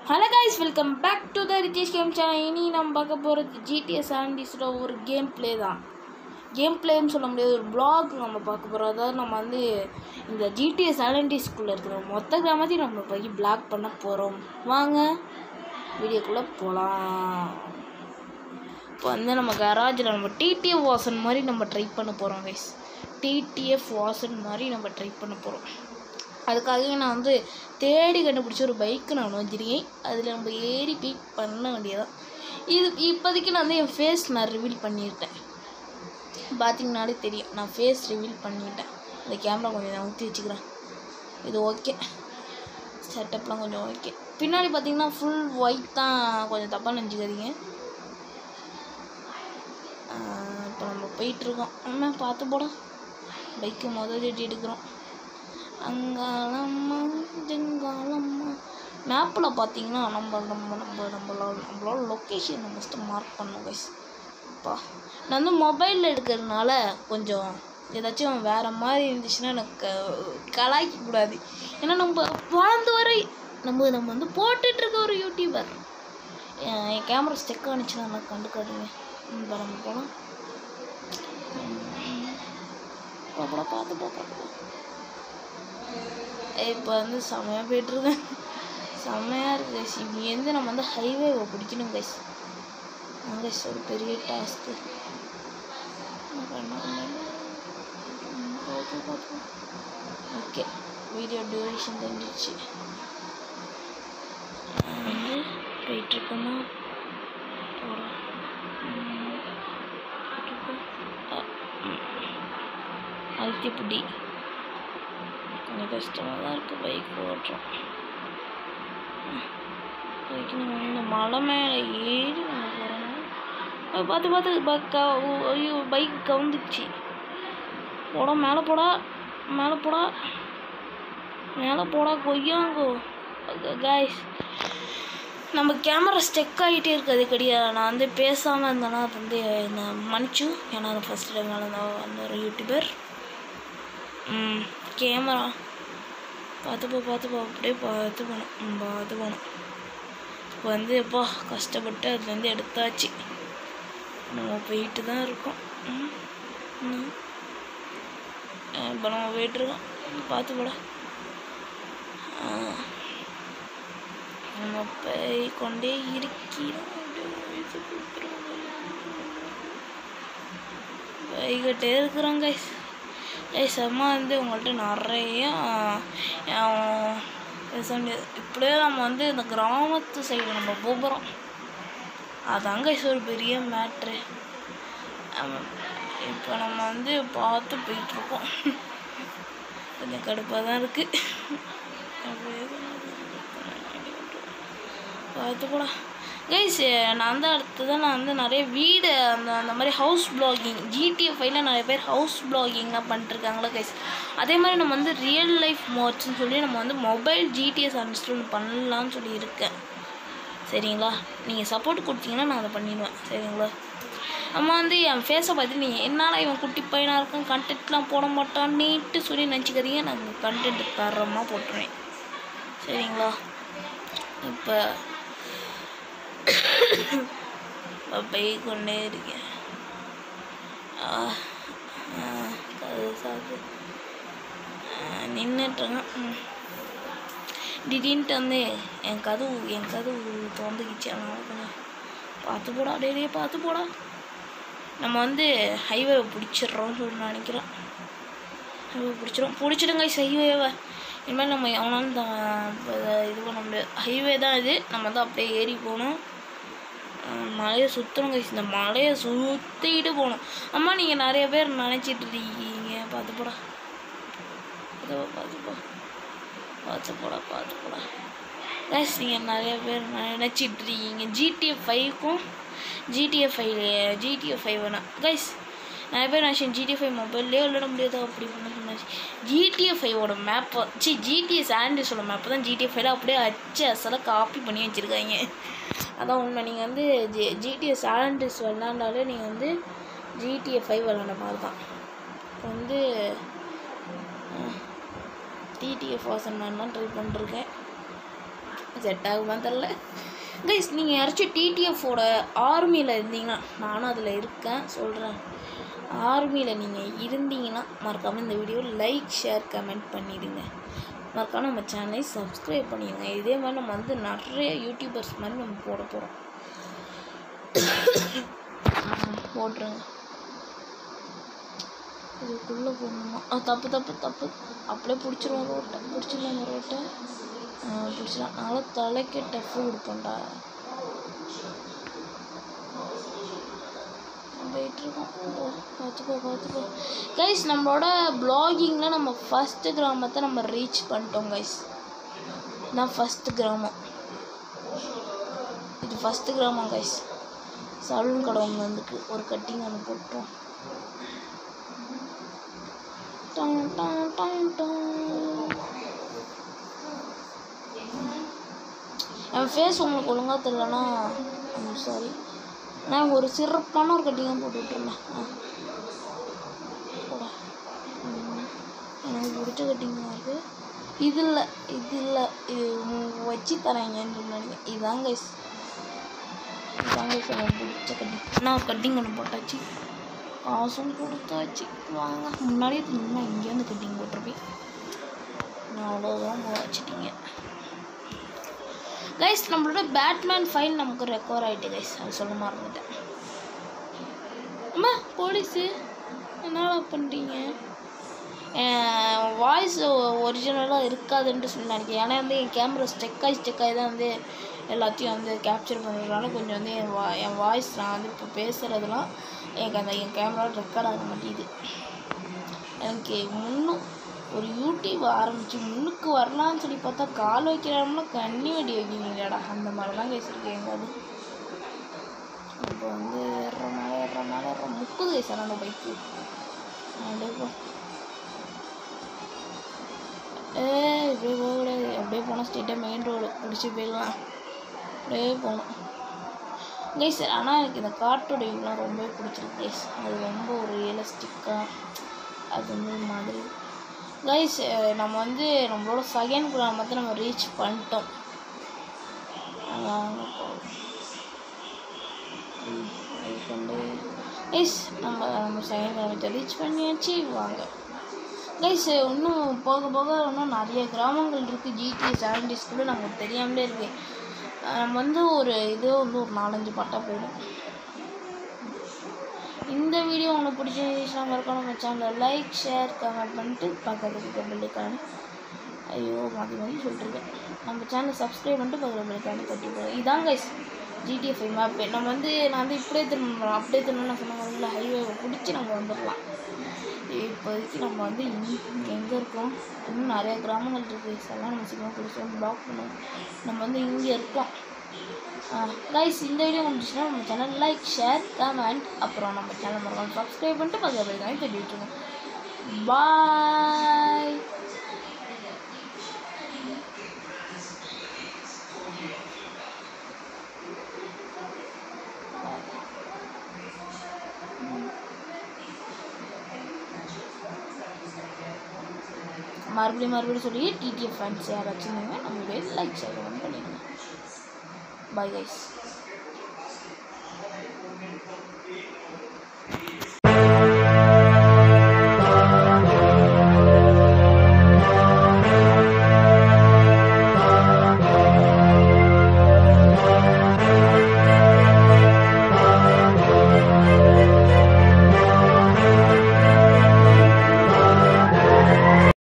Hello guys welcome back to the Ritheesh game channel இனி நம்ம பார்க்க போகிறது ஜிடிஎஸ் ஆண்டிஸோட ஒரு கேம் ப்ளே தான் கேம் ப்ளேன்னு சொல்ல முடியாது ஒரு vlog நம்ம பார்க்க போகிறோம் அதாவது நம்ம வந்து இந்த ஜிடிஎஸ் ஆண்டிஸ்குள்ளே இருக்கிற மொத்த கிராமத்தையும் நம்ம போய் பிளாக் பண்ண போகிறோம் வாங்க வீடியோக்குள்ளே போகலாம் இப்போ வந்து நம்ம கராஜில் நம்ம டிடிஎஃப் வாசன் மாதிரி நம்ம ட்ரை பண்ண போகிறோம் கைஸ் டிடிஎஃப் வாசன் மாதிரி நம்ம ட்ரை பண்ண போகிறோம் அதுக்காகவே நான் வந்து தேடி கண்டுபிடிச்ச ஒரு பைக்கு நான் வச்சுருக்கேன் அதில் நம்ம ஏறி போய் பண்ண வேண்டியதான் இது இப்போதைக்கு நான் வந்து என் ஃபேஸ் நான் ரிவீல் பண்ணியிருக்கேன் பார்த்தீங்கனாலே தெரியும் நான் ஃபேஸ் ரிவீல் பண்ணிட்டேன் இந்த கேமரா கொஞ்சம் நான் ஊற்றி வச்சுக்கிறேன் இது ஓகே செட்டப்லாம் கொஞ்சம் ஓகே பின்னாடி பார்த்தீங்கன்னா ஃபுல் ஒயிட் தான் கொஞ்சம் தப்பாக நினச்சிக்காதீங்க இப்போ நம்ம போயிட்டுருக்கோம் அம்மா பார்த்து போட பைக்கு முதல் தேடி எடுக்கிறோம் அங்காளம்மா ஜங்காளம்மா மேப்பில் பார்த்தீங்கன்னா நம்ம நம்ம நம்ம நம்மளோட நம்மளோட லொக்கேஷன் ஃபஸ்ட்டு மார்க் பண்ணோம் கைஸ் அப்பா நான் வந்து மொபைலில் எடுக்கிறதுனால கொஞ்சம் ஏதாச்சும் வேறு மாதிரி இருந்துச்சுன்னா எனக்கு கலாய்க்க கூடாது ஏன்னா நம்ம வளர்ந்து வர நம்ம நம்ம வந்து போட்டுட்ருக்க ஒரு யூடியூபர் என் என் கேமரா ஸ்டெக் ஆனிச்சுன்னா நான் கண்டுக்காதுங்க இப்போ நம்ம போகலாம் போப்படா பார்த்து போ பார்த்து போ இப்போ வந்து செம்மையாக போயிட்டுருக்கேன் செம்மையாக இருக்குது கைஸ் இங்கேருந்து நம்ம வந்து ஹைவேவை பிடிக்கணும் கைஸ் அங்கே ஒரு பெரிய டாஸ்க்கு ஓகே வீடியோ டியூரேஷன் தெரிஞ்சிச்சு வந்து போயிட்டுருக்கோமா போகிறோம் அழுத்திப்புடி கொஞ்சம் கஷ்டமாக தான் இருக்குது பைக் ஓட்டுறோம் பைக் நம்ம இந்த மலை மேலே ஏறி நம்ம போகிறோம் பார்த்து பார்த்து பக்க ஐயோ பைக் கவுந்துச்சு போடா மேலே போடா மேலே போடா மேலே போடா கொய்யாங்கோ காய்ஸ் நம்ம கேமரா ஸ்டெக் ஆகிட்டே இருக்குது கிடையாது நான் வந்து பேசாமல் இருந்தேன்னா அது வந்து நான் மன்னிச்சு ஏன்னா ஃபஸ்ட் டைம் அந்த அந்த ஒரு யூடியூபர் கேமரா பார்த்துப்போ பார்த்துப்போ அப்படியே பார்த்து போனோம் ம், பார்த்து போனோம் இப்போ வந்து எப்போ கஷ்டப்பட்டு அதுலேருந்து எடுத்தாச்சு நம்ம போயிட்டு தான் இருக்கோம் ம், ம். அஹ் இப்போ நம்ம போயிட்டுருக்கோம் பார்த்து போட நம்ம போய் கொண்டே இருக்கிறோம் போய்கிட்டே இருக்கிறோம் கைஸ் கைஸ் அம்மா வந்து உங்கள்கிட்ட நிறைய ஆஹ், பேச முடியாது இப்படியே நம்ம வந்து இந்த கிராமத்து சைடு நம்ம போகிறோம் அதாங்க கைஸ் ஒரு பெரிய மேட்ரு இப்போ நம்ம வந்து பார்த்து போயிட்டுருக்கோம் கொஞ்சம் கடுப்பாக தான் இருக்குது பார்த்து போடா கைஸ் நான் வந்து அடுத்ததான் நான் வந்து நிறைய வீடு அந்த அந்த மாதிரி ஹவுஸ் பிளாகிங் ஜிடிஎஃப்ஐல நிறைய பேர் ஹவுஸ் பிளாகிங்லாம் பண்ணிட்டுருக்காங்களா கைஸ் அதே மாதிரி நம்ம வந்து ரியல் லைஃப் மோட்ஸ்னு சொல்லி நம்ம வந்து மொபைல் ஜிடிஎஸ் அன்ஸ்டால் பண்ணலான்னு சொல்லி இருக்கேன் சரிங்களா நீங்கள் சப்போர்ட் கொடுத்தீங்கன்னா நான் அதை பண்ணிடுவேன் சரிங்களா அம்மா வந்து என் ஃபேஸை பார்த்து நீ என்னால் இவன் குட்டி பையனாக இருக்கான் கண்டென்ட்லாம் போட மாட்டான் நீட்டு சொல்லி நினச்சிக்காதீங்க நான் கண்டென்ட் தரமாக போட்டுருவேன் சரிங்களா இப்போ போய் கொண்டே இருக்கேன் ஆ, ஆ, கதவு சாத்து நின்றுட்டுங்க திடீர்னுட்டு வந்து என் கதவு என் கதவு திறந்துக்கிச்சு அதனால கொஞ்சம் பார்த்து போடா டெய்லியே பார்த்து போடா நம்ம வந்து ஹைவே பிடிச்சிடுறோம்னு சொல்லி நினைக்கிறோம் ஹைவே பிடிச்சிரும் பிடிச்சிடுங்க ஹைவேவை இனிமேல் நம்ம எவனாலும் த- ப- இது பண்ண முடியாது ஹைவே தான் இது நம்ம தான் அப்படியே ஏறி போகணும் அஹ் மலையை சுற்றணும் கைஸ் இந்த மலையை சுற்றிட்டு போகணும் அம்மா நீங்கள் நிறைய பேர் நினச்சிட்டு இருக்கீங்க பார்த்து போடா இதோ பார்த்து போ பார்த்து போடா பார்த்து போடா கைஸ் நீங்கள் நிறைய பேர் நினச்சிட்டு இருக்கீங்க ஜிடிஎஃப் ஃபைவ்க்கும் ஜிடிஎஃப் ஃபைவ் ஜிடிஎஃப் ஃபைவ் வேணாம் கைஸ் நிறைய பேர் நினச்சேன் ஜிடிஎஃப் ஃபைவ் மொபைல்லே விளையாட முடியாது அப்படி பண்ண சொன்னாச்சு ஜிடிஎஃப் ஃபைவோட மேப்பை சி ஜிடிஎஸ் ஆண்டிஸோட மேப்பை தான் ஜிடிஎஃப் ஃபைவ்ல அப்படியே அச்சு அசலாக காப்பி பண்ணி வச்சுருக்காங்க அதான் உண்மை நீங்கள் வந்து ஜி ஜிடிஎஸ் ஆண்டிஸ் விளாண்டாலே நீங்கள் வந்து ஜிடிஎஃப் ஃபைவ் விளாண்ட மாதிரி தான் இப்போ வந்து டிடிஎஃப் வாசன் நான் ட்ரை பண்ணிருக்கேன் செட் ஆகுமா தெரில கைஸ் நீங்கள் யாராச்சும் டிடிஎஃபோட ஆர்மியில் இருந்தீங்கன்னா நானும் அதில் இருக்கேன் சொல்கிறேன் ஆர்மியில் நீங்கள் இருந்தீங்கன்னா மறக்காமல் இந்த வீடியோ லைக் ஷேர் கமெண்ட் பண்ணிடுங்க மறக்காம நம்ம சேனலை சப்ஸ்கிரைப் பண்ணிடுங்க இதே மாதிரி நம்ம வந்து நிறைய யூடியூபர்ஸ் மாதிரி நம்ம போட போகிறோம் போட்டுருங்க இதுக்குள்ளே போடணுமா ஆ தப்பு தப்பு தப்பு அப்படியே பிடிச்சிருவோம் ரோட்டை பிடிச்சிடலாம் ரோட்டை பிடிச்சிடலாம் நல்லா தலைக்கு டஃப்பு கொடுப்போம்டா போயிட்டுருக்கோம் ஓ பார்த்துக்கோ பார்த்துக்கோ கைஸ் நம்மளோட ப்ளாகிங்கில் நம்ம ஃபஸ்ட்டு கிராமத்தை நம்ம ரீச் பண்ணிட்டோம் கைஸ் நான் ஃபஸ்ட்டு கிராமம் இது ஃபஸ்ட்டு கிராமம் கைஸ் சலூன் கடை ஒன்று வந்துருக்கு ஒரு கட்டிங் ஒன்று போட்டோம் டான் டான் டான் டான். என் ஃபேஸ் உங்களுக்கு ஒழுங்காக தெரியலனா சாரி நான் ஒரு சிறப்பான ஒரு கட்டிங்காக போட்டு விட்ருந்தேன் ஆ போடா. ம். எனக்கு பிடிச்ச கட்டிங்காக இருக்குது இது இல்லை இது இல்லை இது உங்க வச்சு தரேங்கன்னு சொன்னாங்க இதுதான் கைஸ் இதுதான் கைஸ் எனக்கு பிடிச்ச கட்டிங் நான் ஒரு கட்டிங் ஒன்று போட்டாச்சு காசும் கொடுத்தாச்சு வாங்க முன்னாடியே தெரியுமா இங்கேருந்து கட்டிங் போட்டிருப்பேன் நான் அவ்வளோதான் போக வச்சுட்டீங்க கைஸ் நம்மளோட பேட்மேன் ஃபைல் நமக்கு ரெக்கவர் ஆகிட்டு கைஸ் அது சொல்ல மறந்துட்டேன் அம்மா போலீஸு என்னடா பண்ணுறீங்க வாய்ஸ் ஒரிஜினலாக இருக்காதுன்ட்டு சொல்லி நினைக்கிறேன் ஏன்னா வந்து என் கேமரா ஸ்டெக் ஆகி ஸ்டெக் ஆகி தான் வந்து எல்லாத்தையும் வந்து கேப்சர் பண்ணுறதுனால கொஞ்சம் வந்து என் வா என் வாய்ஸ் நான் வந்து இப்போ பேசுகிறதுலாம் எனக்கு அந்த என் கேமரா ரெக்கார்ட் ஆக மாட்டேங்குது எனக்கு முன்னும் ஒரு யூடியூப் ஆரம்பித்து முன்னுக்கு வரலான்னு சொல்லி பார்த்தா கால் வைக்கிறாங்கன்னா கண்ணி வெடி வைக்கிறீங்களாடா அந்த மாதிரிலாம் பேசியிருக்கேன் எங்காவது இப்போ வந்து ஏறுற மேலே ஏறுற மேலே ஏறுற முக்குது கைஸ் அந்த பைக்கு அப்படியே போ ஏ இப்படியே போகக்கூடாது அப்படியே போனால் ஸ்ட்ரெயிட்டாக மெயின் ரோடு பிடிச்சி போயிடலாம் அப்படியே போகணும் கைஸ் ஆனால் எனக்கு இந்த காட்டோட வியூலாம் ரொம்பவே பிடிச்சிருக்கு கைஸ் அது ரொம்ப ஒரு ரியலிஸ்டிக்காக அது வந்து ஒரு மாதிரி கைஸ் நம்ம வந்து நம்மளோட செகண்ட் கிராமத்தை நம்ம ரீச் பண்ணிட்டோம் அங்க போகலாம். ம், இது கொண்டு கைஸ் நம்ம நம்ம செகண்ட் கிராமத்தை ரீச் பண்ணியாச்சு வாங்க கைஸ் இன்னும் போக போக இன்னும் நிறைய கிராமங்கள் இருக்குது ஜிடி செவன்டிஸ்குள்ளே நமக்கு தெரியாமலே இருக்கு அஹ் நம்ம வந்து ஒரு இது வந்து ஒரு நாலஞ்சு பாட்டாக போயிடும் இந்த வீடியோ உங்களுக்கு பிடிச்சிருந்துச்சுன்னா மறக்காம நம்ம சேனலில் லைக் ஷேர் கமெண்ட் பண்ணிட்டு பக்கத்தில் இருக்க பெல்லுக்கான ஐயோ மாற்றி மாற்றி சொல்லிட்டுருக்கேன் நம்ம சேனலை சப்ஸ்கிரைப் பண்ணிட்டு பக்கத்தில் பெல்லுக்கான தட்டி போகிறோம் இதான் கைஸ் ஜிடிஎஃப் மேப்பு நம்ம வந்து நான் வந்து இப்படியே திரும்ப அப்படியே திரும்ப நான் சொன்ன மாதிரி ஹைவேவை பிடிச்சி நம்ம வந்துடலாம் இப்போதைக்கு நம்ம வந்து எங்கே இருக்கோம் இன்னும் நிறைய கிராமங்கள் இருக்குது எல்லாம் நம்ம சீக்கிரம் பிடிச்சோம் பிளாக் பண்ணுவோம் நம்ம வந்து இங்கே இருக்கோம் கைஸ் இந்த வீடியோ முடிஞ்சுச்சுன்னா நம்ம சேனல் லைக் ஷேர் கமெண்ட் அப்புறம் நம்ம சேனல் மறக்காம சப்ஸ்கிரைப் பண்ணிட்டு பக்கத்தில் இருக்காங்க தட்டி விட்டுருங்க பாய் மறுபடியும் மறுபடியும் சொல்லி டிடிஎஃப் ஃபேன்ஸ் யாராச்சும் இருந்தீங்கன்னா நம்ம வீடியோ லைக் ஷேர் கமெண்ட் பண்ணிடுங்க பாய் கைஸ்